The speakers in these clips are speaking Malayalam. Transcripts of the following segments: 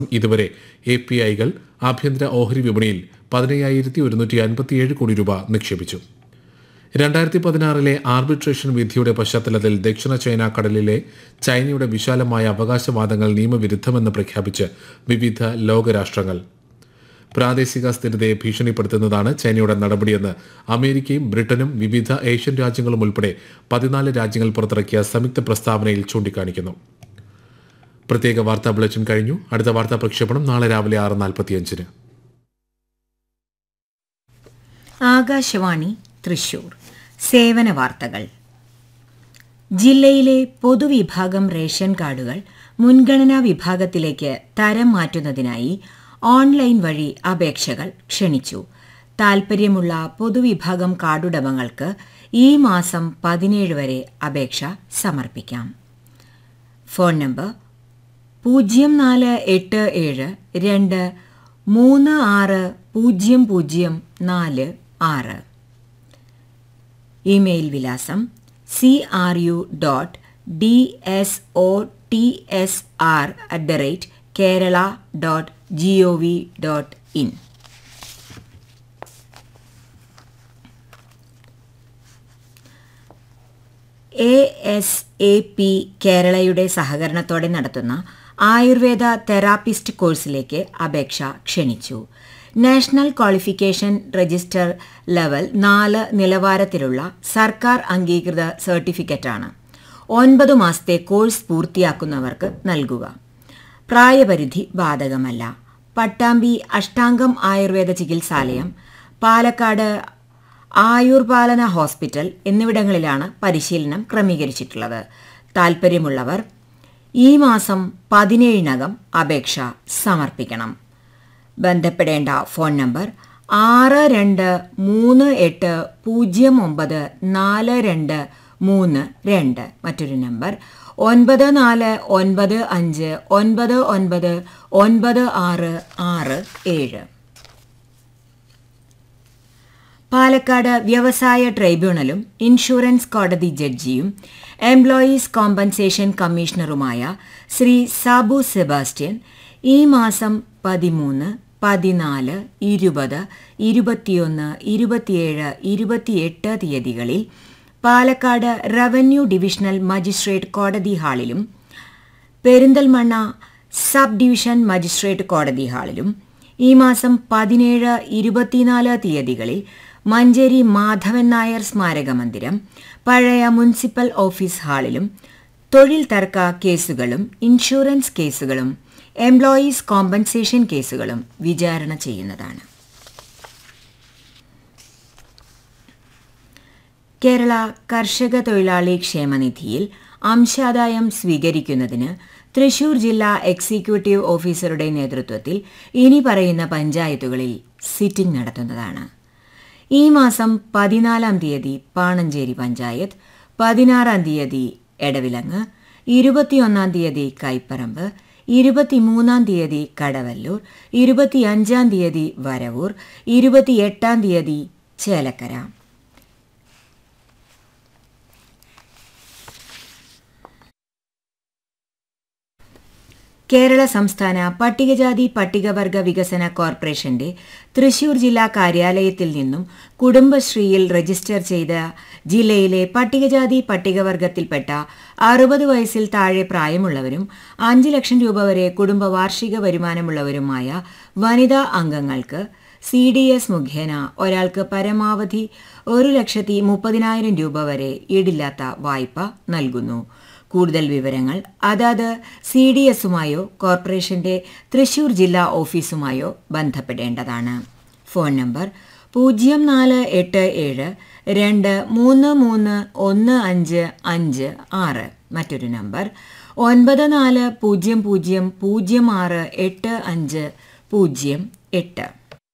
ഇതുവരെ എ പി ഐകൾ ആഭ്യന്തര ഓഹരി വിപണിയിൽ പതിനയ്യായിരത്തി ഒരുന്നൂറ്റി അൻപത്തിയേഴ് കോടി രൂപ നിക്ഷേപിച്ചു രണ്ടായിരത്തി പതിനാറിലെ ആർബിട്രേഷൻ വിധിയുടെ പശ്ചാത്തലത്തിൽ ദക്ഷിണ ചൈന കടലിലെ ചൈനയുടെ വിശാലമായ അവകാശവാദങ്ങൾ നിയമവിരുദ്ധമെന്ന് പ്രഖ്യാപിച്ച് വിവിധ ലോകരാഷ്ട്രങ്ങൾ പ്രാദേശിക സ്ഥിരതയെ ഭീഷണിപ്പെടുത്തുന്നതാണ് ചൈനയുടെ നടപടിയെന്ന് അമേരിക്കയും ബ്രിട്ടനും വിവിധ ഏഷ്യൻ രാജ്യങ്ങളും ഉൾപ്പെടെ പതിനാല് രാജ്യങ്ങൾ പുറത്തിറക്കിയ സംയുക്ത പ്രസ്താവനയിൽ ചൂണ്ടിക്കാണിക്കുന്നു പ്രത്യേക വാർത്താ ബുള്ളറ്റിൻ കഴിഞ്ഞു അടുത്ത വാർത്താ പ്രക്ഷേപണം നാളെ രാവിലെ ആറ് നാൽപ്പത്തിയഞ്ചിന് ആകാശവാണി തൃശൂർ സേവന വാർത്തകൾ ജില്ലയിലെ പൊതുവിഭാഗം റേഷൻ കാർഡുകൾ മുൻഗണനാ വിഭാഗത്തിലേക്ക് തരം മാറ്റുന്നതിനായി ഓൺലൈൻ വഴി അപേക്ഷകൾ ക്ഷണിച്ചു താൽപ്പര്യമുള്ള പൊതുവിഭാഗം കാർഡുടമകൾക്ക് ഈ മാസം പതിനേഴ് വരെ അപേക്ഷ സമർപ്പിക്കാം ഫോൺ നമ്പർ പൂജ്യം നാല് എട്ട് ഏഴ് രണ്ട് മൂന്ന് ആറ് പൂജ്യം പൂജ്യം നാല് ആറ് ഇമെയിൽ വിലാസം C R U dot D S O T S R at the rate Kerala dot G O V dot in A S A P കേരളയുടെ സഹകരണത്തോടെ നടത്തുന്ന ആയുർവേദ തെറാപ്പിസ്റ്റ് കോഴ്സിലേക്ക് അപേക്ഷ ക്ഷണിച്ചു നാഷണൽ ക്വാളിഫിക്കേഷൻ രജിസ്റ്റർ ലെവൽ നാല് നിലവാരത്തിലുള്ള സർക്കാർ അംഗീകൃത സർട്ടിഫിക്കറ്റാണ് ഒൻപത് മാസത്തെ കോഴ്സ് പൂർത്തിയാക്കുന്നവർക്ക് നൽകുക പ്രായപരിധി ബാധകമല്ല പട്ടാമ്പി അഷ്ടാംഗം ആയുർവേദ ചികിത്സാലയം പാലക്കാട് ആയുർപാലന ഹോസ്പിറ്റൽ എന്നിവിടങ്ങളിലാണ് പരിശീലനം ക്രമീകരിച്ചിട്ടുള്ളത് താൽപ്പര്യമുള്ളവർ ഈ മാസം പതിനേഴിനകം അപേക്ഷ സമർപ്പിക്കണം ബന്ധപ്പെടേണ്ട ഫോൺ നമ്പർ ആറ് രണ്ട് മൂന്ന് എട്ട് പൂജ്യം ഒമ്പത് നാല് രണ്ട് മൂന്ന് രണ്ട് മറ്റൊരു നമ്പർ ഒൻപത് നാല് ഒൻപത് അഞ്ച് ഒൻപത് ഒൻപത് ഒൻപത് ആറ് ആറ് ഏഴ് പാലക്കാട് വ്യവസായ ട്രൈബ്യൂണലും ഇൻഷുറൻസ് കോടതി ജഡ്ജിയും എംപ്ലോയീസ് കോമ്പൻസേഷൻ കമ്മീഷണറുമായ ശ്രീ സാബു സെബാസ്റ്റ്യൻ ഈ മാസം പതിമൂന്ന് പതിനാല് ഇരുപത് ഇരുപത്തിയൊന്ന് ഇരുപത്തിയേഴ് ഇരുപത്തിയെട്ട് തീയതികളിൽ പാലക്കാട് റവന്യൂ ഡിവിഷണൽ മജിസ്ട്രേറ്റ് കോടതി ഹാളിലും പെരിന്തൽമണ്ണ സബ് ഡിവിഷൻ മജിസ്ട്രേറ്റ് കോടതി ഹാളിലും ഈ മാസം പതിനേഴ് ഇരുപത്തിനാല് തീയതികളിൽ മഞ്ചേരി മാധവൻ നായർ സ്മാരക മന്ദിരം പഴയ മുനിസിപ്പൽ ഓഫീസ് ഹാളിലും തൊഴിൽ തർക്ക കേസുകളും ഇൻഷുറൻസ് കേസുകളും എംപ്ലോയീസ് കോമ്പൻസേഷൻ കേസുകളും വിചാരണ ചെയ്യുന്നതാണ് കേരള കർഷക തൊഴിലാളി ക്ഷേമനിധിയിൽ അംശാദായം സ്വീകരിക്കുന്നതിന് തൃശൂർ ജില്ലാ എക്സിക്യൂട്ടീവ് ഓഫീസറുടെ നേതൃത്വത്തിൽ ഇനി പറയുന്ന പഞ്ചായത്തുകളിൽ സിറ്റിംഗ് നടത്തുന്നതാണ് ഈ മാസം പതിനാലാം തീയതി പാണഞ്ചേരി പഞ്ചായത്ത് പതിനാറാം തീയതി എടവിലങ്ങ് ഇരുപത്തിയൊന്നാം തീയതി കൈപ്പറമ്പ് ഇരുപത്തിമൂന്നാം തീയതി കടവല്ലൂർ ഇരുപത്തിയഞ്ചാം തീയതി വരവൂർ ഇരുപത്തിയെട്ടാം തീയതി ചേലക്കര കേരള സംസ്ഥാന പട്ടികജാതി പട്ടികവർഗ വികസന കോർപ്പറേഷന്റെ തൃശൂർ ജില്ലാ കാര്യാലയത്തിൽ നിന്നും കുടുംബശ്രീയിൽ രജിസ്റ്റർ ചെയ്ത ജില്ലയിലെ പട്ടികജാതി പട്ടികവർഗത്തിൽപ്പെട്ട അറുപത് വയസ്സിൽ താഴെ പ്രായമുള്ളവരും അഞ്ച് ലക്ഷം രൂപ വരെ കുടുംബ വാർഷിക വരുമാനമുള്ളവരുമായ വനിതാ അംഗങ്ങൾക്ക് സി ഡി എസ് മുഖേന ഒരാൾക്ക് പരമാവധി ഒരു ലക്ഷത്തി മുപ്പതിനായിരം രൂപ വരെ ഈടില്ലാത്ത വായ്പ നൽകുന്നു കൂടുതൽ വിവരങ്ങൾ അതാത് സി ഡി എസുമായോ കോർപ്പറേഷന്റെ തൃശൂർ ജില്ലാ ഓഫീസുമായോ ബന്ധപ്പെടേണ്ടതാണ് ഫോൺ നമ്പർ പൂജ്യം നാല് എട്ട് ഏഴ് രണ്ട് മൂന്ന് മൂന്ന് ഒന്ന് അഞ്ച് അഞ്ച് ആറ് മറ്റൊരു നമ്പർ ഒൻപത് നാല് പൂജ്യം പൂജ്യം പൂജ്യം ആറ് എട്ട് അഞ്ച് പൂജ്യം എട്ട്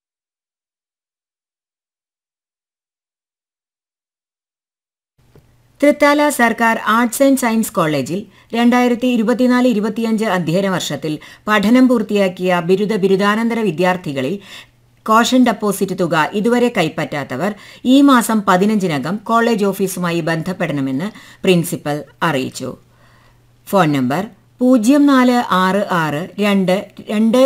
തൃത്താല സർക്കാർ ആർട്സ് ആൻഡ് സയൻസ് കോളേജിൽ രണ്ടായിരത്തി ഇരുപത്തിനാല് ഇരുപത്തിയഞ്ച് അധ്യയന വർഷത്തിൽ പഠനം പൂർത്തിയാക്കിയ ബിരുദ ബിരുദാനന്തര വിദ്യാർത്ഥികളിൽ കോഷൻ ഡെപ്പോസിറ്റ് തുക ഇതുവരെ കൈപ്പറ്റാത്തവർ ഈ മാസം പതിനഞ്ചിനകം കോളേജ് ഓഫീസുമായി ബന്ധപ്പെടണമെന്ന് പ്രിൻസിപ്പൽ അറിയിച്ചു ഫോൺ നമ്പർ പൂജ്യം നാല് ആറ് ആറ് രണ്ട് രണ്ട്